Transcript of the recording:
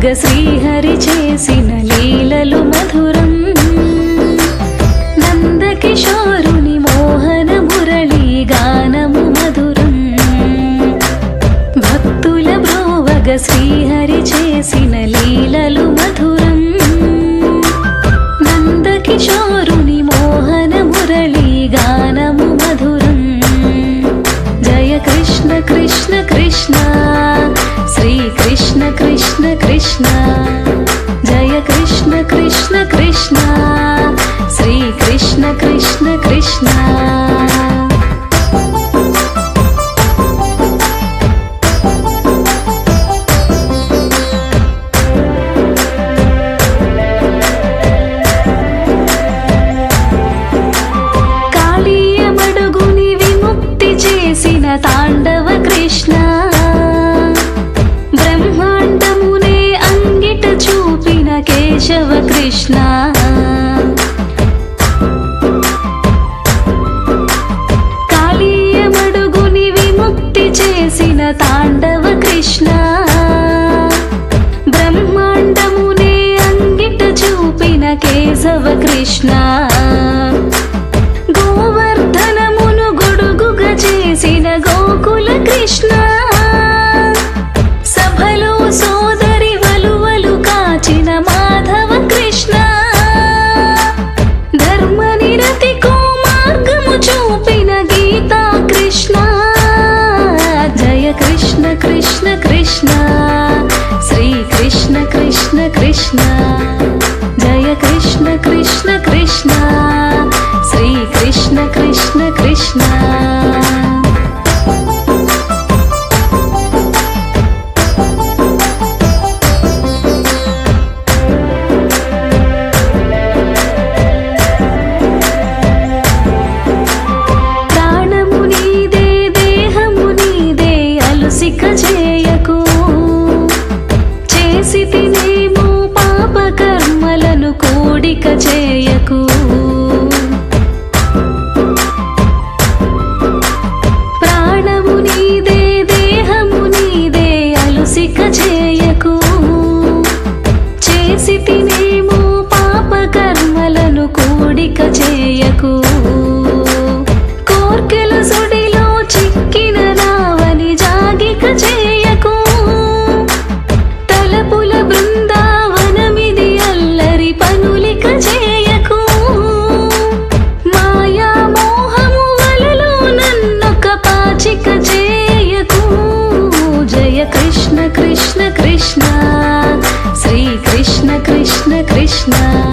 బ్రోవగ శ్రీహరి చేసిన లీలలు మధురం నందకిషోరుని మోహన మురళీ గానము మధురం భక్తుల బ్రోవగ శ్రీహరి చేసిన లీలలు మధురం నందకిషోరుని మోహన మురళీ గానము మధురం జయ కృష్ణ కృష్ణ కృష్ణ శ్రీ కృష్ణ కృష్ణ కృష్ణ జయ కృష్ణ కృష్ణ కృష్ణ శ్రీ కృష్ణ కృష్ణ కృష్ణ కాళీయమడుగుని విముక్తి చేసిన తాండవ కృష్ణ బ్రహ్మాండమునే అంగిట చూపిన కేశవ కృష్ణ కాళీయమడుగుని విముక్తి చేసిన తాండవ కృష్ణ బ్రహ్మాండమునే అంగిట చూపిన కేశవ కృష్ణ గోవర్ధనమును గొడుగుగా చేసిన గోకుల కృష్ణ సభలో సోదరి వలువలు కాచిన మాధవ కృష్ణ ధర్మ నిరతికో మార్గము చూపిన గీతా కృష్ణ జయ కృష్ణ కృష్ణ కృష్ణ శ్రీ కృష్ణ కృష్ణ కృష్ణ జయ కృష్ణ కృష్ణ కృష్ణ శ్రీ కృష్ణ కృష్ణ కృష్ణ ప్రాణము నీదే దేహము నీదే అలుసిక చేయకు చేసి తినేమో పాప కర్మలను కూడిక చేయకు ప్రాణము నీదే దేహము నీదే అలుసిక చేయకు చేసి తినేమో పాప కర్మలను కూడిక చేయకు కోర్కెల సుడిలో చిక్కిన నావని జాగిక చేయకు తలపుల బృందావనమిది అల్లరి పనులిక చేయకు మాయా మోహము వలలో నన్నొక పాచిక చేయకు జయ కృష్ణ కృష్ణ కృష్ణ శ్రీ కృష్ణ కృష్ణ కృష్ణ